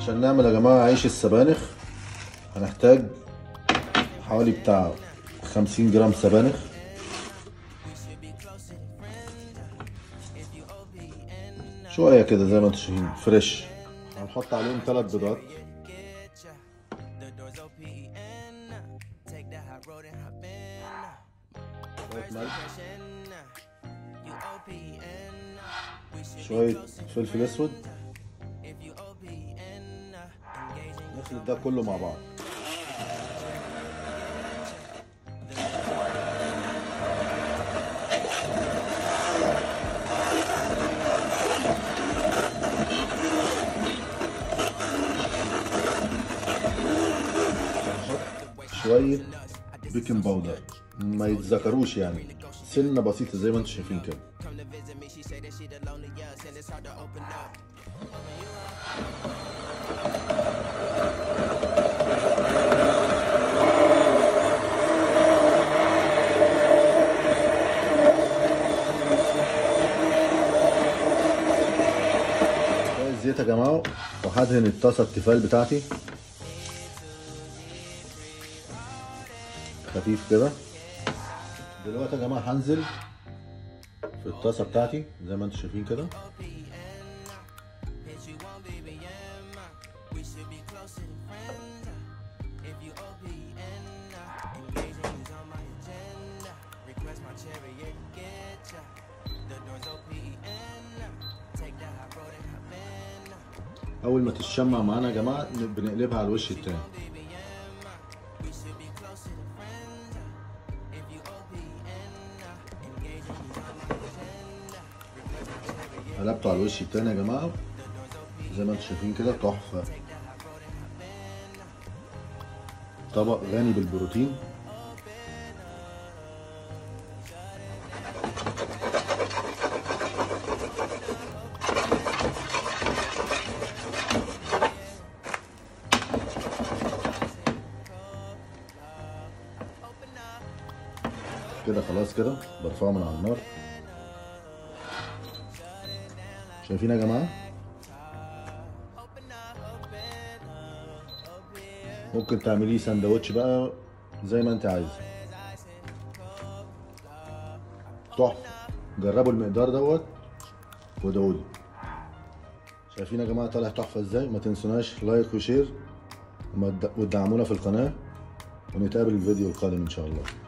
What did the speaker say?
عشان نعمل يا جماعة عيش السبانخ هنحتاج حوالي بتاع 50 جرام سبانخ شوية كده زي ما انتم شايفين فريش هنحط عليهم ثلاث بيضات شوية ملح شوية فلفل اسود نخلط ده كله مع بعض شوية بيكنج باودر ما يتذكروش يعني سنة بسيطة زي ما انتم شايفين كده شوية زيت يا جماعة وهدهن الطاسة التيفال بتاعتي خفيف كده دلوقتي يا جماعة هنزل في الطاسة بتاعتي زي ما انتم شايفين كده اول ما تتشمع معانا يا جماعه بنقلبها على الوش التاني قلبته على الوش التاني يا جماعه زي ما انتم شايفين كده تحفه طبق غني بالبروتين كده خلاص كده برفعه من على النار شايفين يا جماعه ممكن تعمليه سندوتش بقى زي ما انت عايز تحفه جربوا المقدار دوت وادعوا لي شايفين يا جماعه طالع تحفه ازاي ما تنسوناش لايك وشير وما تد- وتدعمونا في القناه ونتقابل الفيديو القادم ان شاء الله